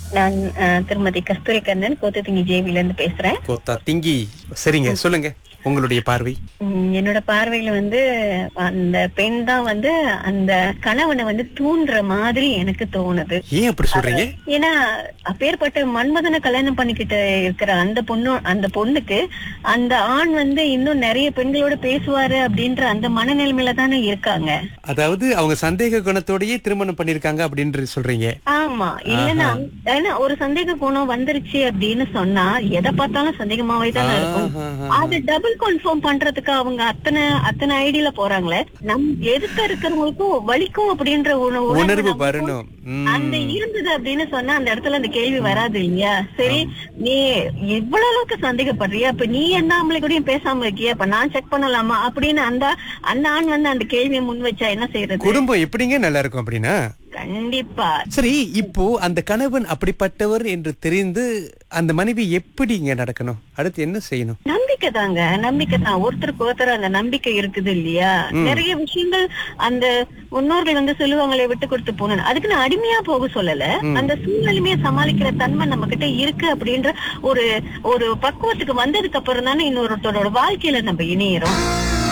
நான் அஹ், திருமதி கஸ்தூரி கண்ணன் கோத்தத்திங்கி ஜேவில இருந்து பேசுறேன் கோத்தா திங்கி சரிங்க சொல்லுங்க உங்களுடைய பார்வை உம், என்னோட பார்வையில வந்து அந்த பெண் தான் வந்து அந்த கணவனை வந்து தூண்டுற மாதிரி எனக்கு தோணுது ஏன் அப்படி சொல்றீங்க ஏன்னா அப்பேற்பட்ட மன்மதனை கல்யாணம் பண்ணிக்கிட்டு இருக்கிற அந்த பொண்ணு அந்த பொண்ணுக்கு அந்த ஆண் வந்து இன்னும் நிறைய பெண்களோட பேசுவாரு அப்படின்ற அந்த மனநிலைமையில தானே இருக்காங்க அதாவது அவங்க சந்தேக குணத்தோடயே திருமணம் பண்ணிருக்காங்க அப்படின்னு சொல்றீங்க ஆமா இல்லன்னா ஏன்னா ஒரு சந்தேக குணம் வந்துருச்சு அப்படின்னு சொன்னா எதை பார்த்தாலும் சந்தேகமாவே தானே இருக்கும் ஆஹா. அது டபுள் கன்ஃபார்ம் பண்றதுக்கு அவங்க அத்தனை அத்தனை ஐடியில போறாங்களே நம் எதுக்க இருக்கிறவங்களுக்கும் வலிக்கும் அப்படின்ற உண- உணர்வு உணர்வு நமக்கும் வரணும் ம். அந்த இருந்தது அப்படின்னு சொன்னா அந்த இடத்துல அந்த கேள்வி வராது இல்லையா சரி நீ இவ்வளவு அளவுக்கு சந்தேகப்படுறியா அப்ப நீ என்ன ஆம்பளை கூடயும் பேசாம இருக்கியா அப்ப நான் செக் பண்ணலாமா அப்படின்னு அந்த அந்த ஆண் வந்து அந்த கேள்வியை முன் வச்சா என்ன செய்யறது குடும்பம் எப்படிங்க நல்லா இருக்கும் அப்படின்னா கண்டிப்பா சரி இப்போ அந்த கணவன் அப்படிப்பட்டவர் என்று தெரிந்து அந்த மனைவி எப்படிங்க நடக்கணும் அடுத்து என்ன செய்யணும் நம்பிக்கை தாங்க நம்பிக்கை தான் ஒருத்தருக்கு ஒருத்தர் அந்த நம்பிக்கை இருக்குது இல்லையா நிறைய விஷயங்கள் அந்த முன்னோர்கள் வந்து சொல்லுவாங்களே விட்டு கொடுத்து போகணும் அதுக்கு நான் அடிமையா போக சொல்லல அந்த சூழ்நிலைமையை சமாளிக்கிற தன்மை நம்ம கிட்ட இருக்கு அப்படின்ற ஒரு ஒரு பக்குவத்துக்கு வந்ததுக்கு அப்புறம் தானே இன்னொருத்தரோட வாழ்க்கையில நம்ம இணையறோம்